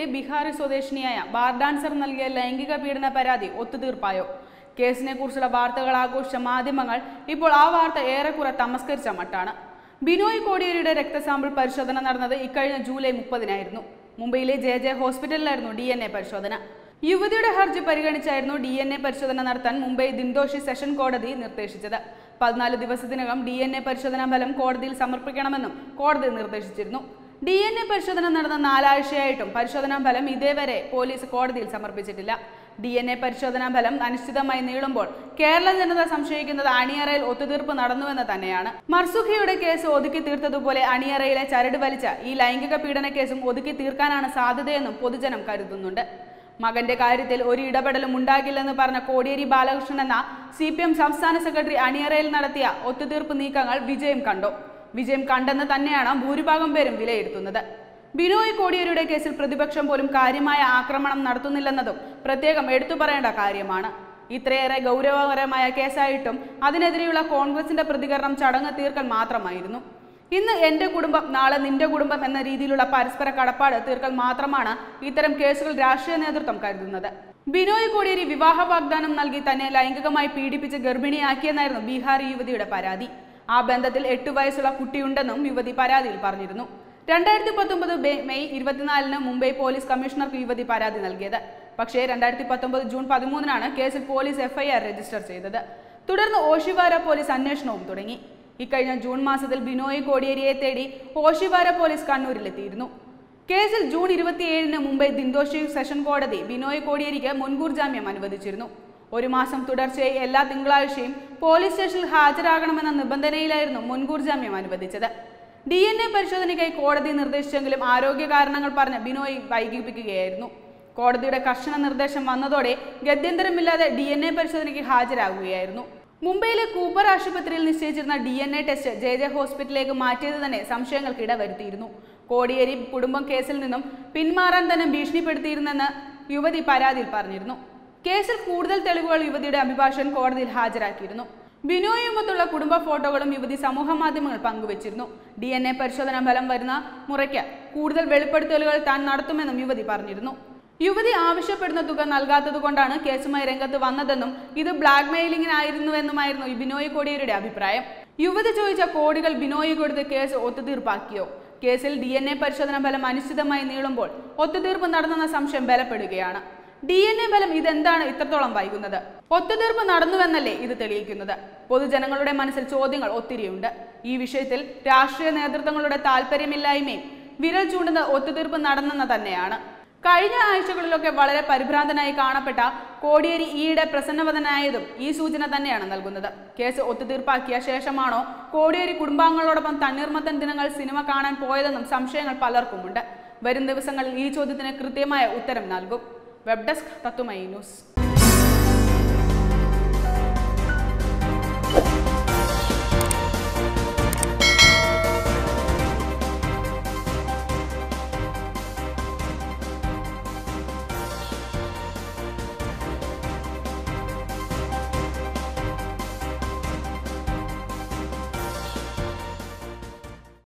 കോടിയേരിക്കെതിരെ ബീഹാറി സ്വദേശിനിയായ bar dancer നൽകിയ ലൈംഗിക പീഡന പരാതി ഒത്തുതീർപ്പായോ കേസിനെ കുറിച്ചുള്ള വാർത്തകൾ ആഘോഷിച്ച മാധ്യമങ്ങൾ ഇപ്പോൾ ആ വാർത്ത ഏറെക്കുറെ തമസ്കരിച്ച മട്ടാണ് ബിനോയ് കോടിയേരിയുടെ രക്തസാമ്പിൾ പരിശോധന നടന്നത് ഇക്കഴിഞ്ഞ ജൂലൈ മുപ്പതിനായിരുന്നു മുംബൈയിലെ ജെ ജെ ഹോസ്പിറ്റലിലായിരുന്നു ഡി എൻ എ പരിശോധന യുവതിയുടെ ഹർജി പരിഗണിച്ചായിരുന്നു ഡി എൻ എ പരിശോധന നടത്താൻ മുംബൈ ദിൻദോഷി സെഷൻ കോടതി നിർദ്ദേശിച്ചത് പതിനാല് ദിവസത്തിനകം ഡി എൻ എ പരിശോധനാ ഫലം കോടതിയിൽ സമർപ്പിക്കണമെന്നും കോടതി നിർദ്ദേശിച്ചിരുന്നു ഡി എൻ എ പരിശോധന നടന്ന നാലാഴ്ചയായിട്ടും പരിശോധനാ ഫലം ഇതേവരെ പോലീസ് കോടതിയിൽ സമർപ്പിച്ചിട്ടില്ല ഡി എൻ എ പരിശോധനാ ഫലം അനിശ്ചിതമായി നീളുമ്പോൾ കേരള ജനത സംശയിക്കുന്നത് അണിയറയിൽ ഒത്തുതീർപ്പ് നടന്നുവെന്ന് തന്നെയാണ് മർസുഖിയുടെ കേസ് ഒതുക്കി തീർത്തതുപോലെ അണിയറയിലെ ചരട് വലിച്ച ഈ ലൈംഗിക പീഡന കേസും ഒതുക്കി തീർക്കാനാണ് സാധ്യതയെന്നും പൊതുജനം കരുതുന്നുണ്ട് മകന്റെ കാര്യത്തിൽ ഒരു ഇടപെടലും ഉണ്ടാകില്ലെന്ന് പറഞ്ഞ കോടിയേരി ബാലകൃഷ്ണൻ എന്ന സി പി എം സംസ്ഥാന സെക്രട്ടറി അണിയറയിൽ നടത്തിയ ഒത്തുതീർപ്പ് നീക്കങ്ങൾ വിജയം കണ്ടു വിജയം കണ്ടെന്ന് തന്നെയാണ് ഭൂരിഭാഗം പേരും വിലയിരുത്തുന്നത് ബിനോയ് കോടിയേരിയുടെ കേസിൽ പ്രതിപക്ഷം പോലും കാര്യമായ ആക്രമണം നടത്തുന്നില്ലെന്നതും പ്രത്യേകം എടുത്തു പറയേണ്ട കാര്യമാണ് ഇത്രയേറെ ഗൗരവകരമായ കേസായിട്ടും അതിനെതിരെയുള്ള കോൺഗ്രസിന്റെ പ്രതികരണം ചടങ്ങ് തീർക്കൽ മാത്രമായിരുന്നു ഇന്ന് എന്റെ കുടുംബം നാളെ നിന്റെ കുടുംബം എന്ന രീതിയിലുള്ള പരസ്പര കടപ്പാട് തീർക്കൽ മാത്രമാണ് ഇത്തരം കേസുകൾ രാഷ്ട്രീയ നേതൃത്വം കരുതുന്നത് ബിനോയ് കോടിയേരി വിവാഹ വാഗ്ദാനം നൽകി തന്നെ ലൈംഗികമായി പീഡിപ്പിച്ച് ഗർഭിണിയാക്കിയെന്നായിരുന്നു ബീഹാർ യുവതിയുടെ പരാതി ആ ബന്ധത്തിൽ എട്ടു വയസ്സുള്ള കുട്ടിയുണ്ടെന്നും യുവതി പരാതിയിൽ പറഞ്ഞിരുന്നു രണ്ടായിരത്തി പത്തൊമ്പത് മെയ് ഇരുപത്തിനാലിന് മുംബൈ പോലീസ് കമ്മീഷണർക്ക് യുവതി പരാതി നൽകിയത് പക്ഷേ രണ്ടായിരത്തി പത്തൊമ്പത് ജൂൺ പതിമൂന്നിനാണ് കേസിൽ പോലീസ് എഫ്ഐആർ രജിസ്റ്റർ ചെയ്തത് തുടർന്ന് ഓഷിവാര പോലീസ് അന്വേഷണവും തുടങ്ങി ഇക്കഴിഞ്ഞ ജൂൺ മാസത്തിൽ ബിനോയ് കോടിയേരിയെ തേടി ഓഷിവാര പോലീസ് കണ്ണൂരിലെത്തിയിരുന്നു കേസിൽ ജൂൺ ഇരുപത്തിയേഴിന് മുംബൈ ദിൻദോഷി സെഷൻ കോടതി ബിനോയ് കോടിയേരിക്ക് മുൻകൂർ ജാമ്യം അനുവദിച്ചിരുന്നു ഒരു മാസം തുടർച്ചയായി എല്ലാ തിങ്കളാഴ്ചയും പോലീസ് സ്റ്റേഷനിൽ ഹാജരാകണമെന്ന നിബന്ധനയിലായിരുന്നു മുൻകൂർ ജാമ്യം അനുവദിച്ചത് ഡി എൻ എ പരിശോധനയ്ക്കായി കോടതി നിർദ്ദേശിച്ചെങ്കിലും ആരോഗ്യ കാരണങ്ങൾ പറഞ്ഞ് ബിനോയ് വൈകിപ്പിക്കുകയായിരുന്നു കോടതിയുടെ കർശന നിർദ്ദേശം വന്നതോടെ ഗത്യന്തരമില്ലാതെ ഡി എൻ എ പരിശോധനയ്ക്ക് ഹാജരാകുകയായിരുന്നു മുംബൈയിലെ കൂപ്പർ ആശുപത്രിയിൽ നിശ്ചയിച്ചിരുന്ന D N A test J J ഹോസ്പിറ്റലിലേക്ക് മാറ്റിയത് തന്നെ സംശയങ്ങൾക്ക് ഇടവരുത്തിയിരുന്നു കോടിയേരി കുടുംബം കേസിൽ നിന്നും പിന്മാറാൻ തന്നെ ഭീഷണിപ്പെടുത്തിയിരുന്നെന്ന് യുവതി പരാതിയിൽ പറഞ്ഞിരുന്നു കേസിൽ കൂടുതൽ തെളിവുകൾ യുവതിയുടെ അഭിഭാഷകൻ കോടതിയിൽ ഹാജരാക്കിയിരുന്നു ബിനോയുമൊത്തുള്ള കുടുംബ ഫോട്ടോകളും യുവതി സമൂഹ മാധ്യമങ്ങൾ പങ്കുവച്ചിരുന്നു ഡി എൻ എ പരിശോധനാ ഫലം വരുന്ന മുറയ്ക്ക് കൂടുതൽ വെളിപ്പെടുത്തലുകൾ താൻ നടത്തുമെന്നും യുവതി പറഞ്ഞിരുന്നു യുവതി ആവശ്യപ്പെടുന്ന തുക നൽകാത്തതുകൊണ്ടാണ് കേസുമായി രംഗത്ത് വന്നതെന്നും ഇത് ബ്ലാക്ക് മെയിലിംഗിനായിരുന്നുവെന്നുമായിരുന്നു ബിനോയ് കോടിയേരിയുടെ അഭിപ്രായം യുവതി ചോദിച്ച കോടികൾ ബിനോയ് കൊടുത്ത് കേസ് ഒത്തുതീർപ്പാക്കിയോ കേസിൽ ഡി എൻ എ പരിശോധനാ ഫലം അനിശ്ചിതമായി നീളുമ്പോൾ ഒത്തുതീർപ്പ് നടന്നെന്ന സംശയം ബലപ്പെടുകയാണ് ഡി എൻ എ ഫലം ഇതെന്താണ് ഇത്രത്തോളം വൈകുന്നത് ഒത്തുതീർപ്പ് നടന്നുവെന്നല്ലേ ഇത് തെളിയിക്കുന്നത് പൊതുജനങ്ങളുടെ മനസ്സിൽ ചോദ്യങ്ങൾ ഒത്തിരിയുണ്ട് ഈ വിഷയത്തിൽ രാഷ്ട്രീയ നേതൃത്വങ്ങളുടെ താല്പര്യമില്ലായ്മയും വിരൽ ചൂണ്ടുന്ന ഒത്തുതീർപ്പ് നടന്നെന്ന് തന്നെയാണ് കഴിഞ്ഞ ആഴ്ചകളിലൊക്കെ വളരെ പരിഭ്രാന്തനായി കാണപ്പെട്ട കോടിയേരി ഈയിടെ പ്രസന്നവദനായതും ഈ സൂചന തന്നെയാണ് നൽകുന്നത് കേസ് ഒത്തുതീർപ്പാക്കിയ ശേഷമാണോ കോടിയേരി കുടുംബാംഗങ്ങളോടൊപ്പം തണ്ണീർമത്തൻ ദിനങ്ങൾ സിനിമ കാണാൻ പോയതെന്നും സംശയങ്ങൾ പലർക്കുമുണ്ട് വരും ദിവസങ്ങളിൽ ഈ ചോദ്യത്തിന് കൃത്യമായ ഉത്തരം നൽകും വെബ് ഡെസ്ക് തത്തുമൈ ന്യൂസ്